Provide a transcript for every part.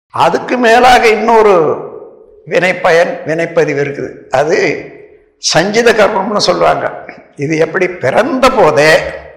அதுக்கு மேலாக இன்னொரு வினைப்பயன் வினைப்பதிவு இருக்குது அது சஞ்சித கர்மம்னு சொல்லுவாங்க இது எப்படி பிறந்த போதே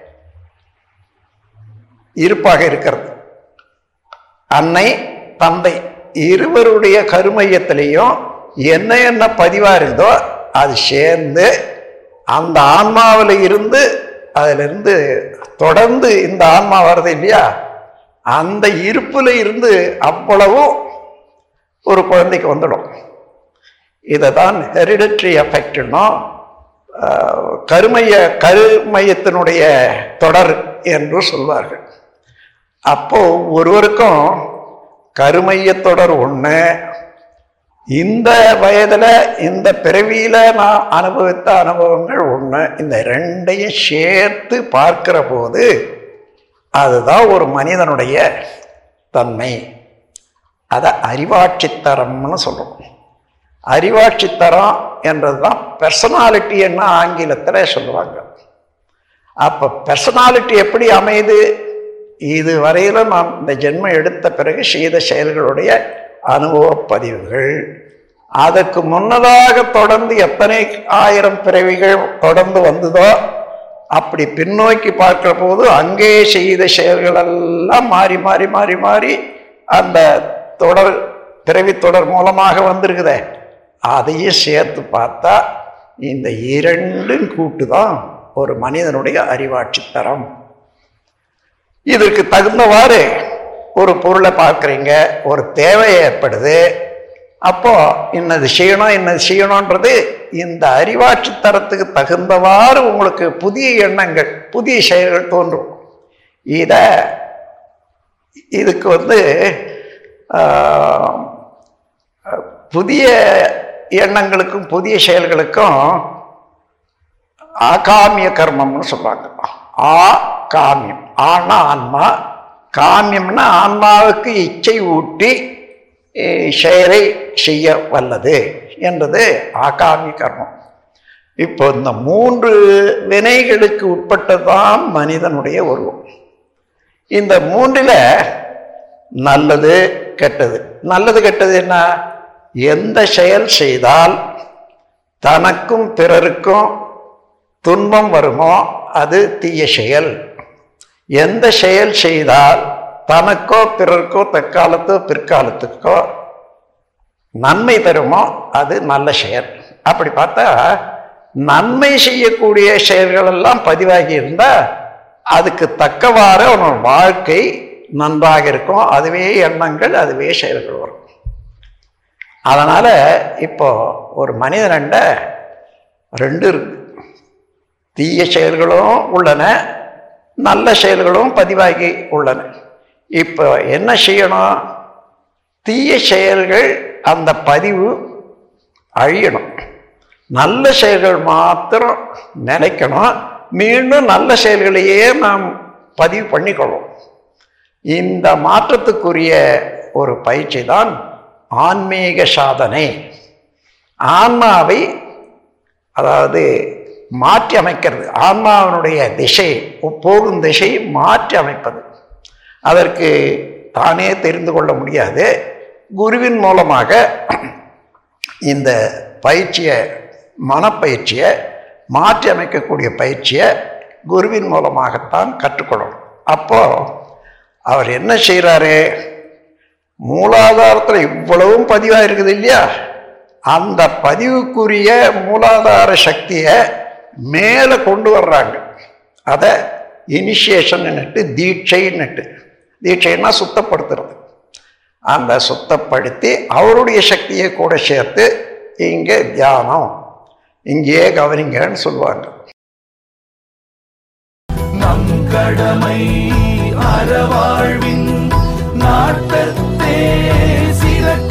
இருப்பாக இருக்கிறது அன்னை தந்தை இருவருடைய கருமையத்திலையும் என்ன என்ன பதிவா இருக்குதோ அது சேர்ந்து அந்த ஆன்மாவில் இருந்து அதிலிருந்து தொடர்ந்து இந்த ஆன்மா வருது இல்லையா அந்த இருப்புல இருந்து அவ்வளவும் ஒரு குழந்தைக்கு வந்துடும் இதை தான் ஹெரிடட்ரி எஃபெக்ட்னோ கருமைய கருமையத்தினுடைய தொடர் என்று சொல்வார்கள் அப்போ ஒருவருக்கும் கருமைய தொடர் ஒன்று இந்த வயதில் இந்த பிறவியில் நான் அனுபவித்த அனுபவங்கள் ஒன்று இந்த ரெண்டையும் சேர்த்து பார்க்கிற போது அதுதான் ஒரு மனிதனுடைய தன்மை அதை அறிவாட்சித்தரம்னு சொல்கிறோம் அறிவாட்சித்தரம் என்றது தான் பெர்சனாலிட்டி என்ன ஆங்கிலத்தில் சொல்லுவாங்க அப்போ பெர்சனாலிட்டி எப்படி அமையுது இது வரையிலும் நாம் இந்த ஜென்மம் எடுத்த பிறகு செய்த செயல்களுடைய அனுபவ பதிவுகள் அதற்கு முன்னதாக தொடர்ந்து எத்தனை ஆயிரம் பிறவிகள் தொடர்ந்து வந்ததோ அப்படி பின்னோக்கி பார்க்கிற போது அங்கே செய்த செயல்கள் எல்லாம் மாறி மாறி மாறி மாறி அந்த தொடர் பிறவி தொடர் மூலமாக வந்திருக்குதே அதையும் சேர்த்து பார்த்தா இந்த இரண்டும் கூட்டு தான் ஒரு மனிதனுடைய அறிவாட்சித்தரம் இதற்கு தகுந்தவாறு ஒரு பொருளை பார்க்குறீங்க ஒரு தேவை ஏற்படுது அப்போ இன்னது செய்யணும் இன்னது செய்யணுன்றது இந்த அறிவாட்சி தரத்துக்கு தகுந்தவாறு உங்களுக்கு புதிய எண்ணங்கள் புதிய செயல்கள் தோன்றும் இத இதுக்கு வந்து புதிய எண்ணங்களுக்கும் புதிய செயல்களுக்கும் ஆகாமிய கர்மம்னு சொல்றாங்க ஆ காமியம் ஆனா ஆன்மா காமியம்னா ஆன்மாவுக்கு இச்சை ஊட்டி செயலை செய்ய வல்லது என்றது ஆகாமி கர்மம் இப்போ இந்த மூன்று வினைகளுக்கு உட்பட்டதான் மனிதனுடைய உருவம் இந்த மூன்றில் நல்லது கெட்டது நல்லது கெட்டது என்ன எந்த செயல் செய்தால் தனக்கும் பிறருக்கும் துன்பம் வருமோ அது தீய செயல் எந்த செயல் செய்தால் தனக்கோ பிறருக்கோ தற்காலத்தோ பிற்காலத்துக்கோ நன்மை தருமோ அது நல்ல செயல் அப்படி பார்த்தா நன்மை செய்யக்கூடிய செயல்கள் எல்லாம் பதிவாகி இருந்தால் அதுக்கு தக்கவாறு அவனோட வாழ்க்கை நன்றாக இருக்கும் அதுவே எண்ணங்கள் அதுவே செயல்கள் வரும் அதனால இப்போ ஒரு மனிதனண்ட ரெண்டு இருக்கு தீய செயல்களும் உள்ளன நல்ல செயல்களும் பதிவாகி உள்ளன இப்போ என்ன செய்யணும் தீய செயல்கள் அந்த பதிவு அழியணும் நல்ல செயல்கள் மாத்திரம் நினைக்கணும் மீண்டும் நல்ல செயல்களையே நாம் பதிவு பண்ணிக்கொள்வோம் இந்த மாற்றத்துக்குரிய ஒரு பயிற்சி தான் ஆன்மீக சாதனை ஆன்மாவை அதாவது மாற்றி அமைக்கிறது ஆன்மாவினுடைய திசை போகும் திசை மாற்றி அமைப்பது அதற்கு தானே தெரிந்து கொள்ள முடியாது குருவின் மூலமாக இந்த பயிற்சியை மனப்பயிற்சியை மாற்றி அமைக்கக்கூடிய பயிற்சியை குருவின் மூலமாகத்தான் கற்றுக்கொள்ளணும் அப்போ அவர் என்ன செய்கிறாரு மூலாதாரத்தில் இவ்வளவும் பதிவாக இருக்குது இல்லையா அந்த பதிவுக்குரிய மூலாதார சக்தியை மேலே கொண்டு வர்றாங்க அதை இனிஷியேஷன்னுட்டு தீட்சைன்னுட்டு தீட்சைன்னா சுத்தப்படுத்துறது அந்த சுத்தப்படுத்தி அவருடைய சக்தியை கூட சேர்த்து இங்கே தியானம் இங்கேயே கவனிங்கன்னு சொல்லுவாங்க நம் கடமை அறவாழ்வின் நாட்டத்தே சிறக்க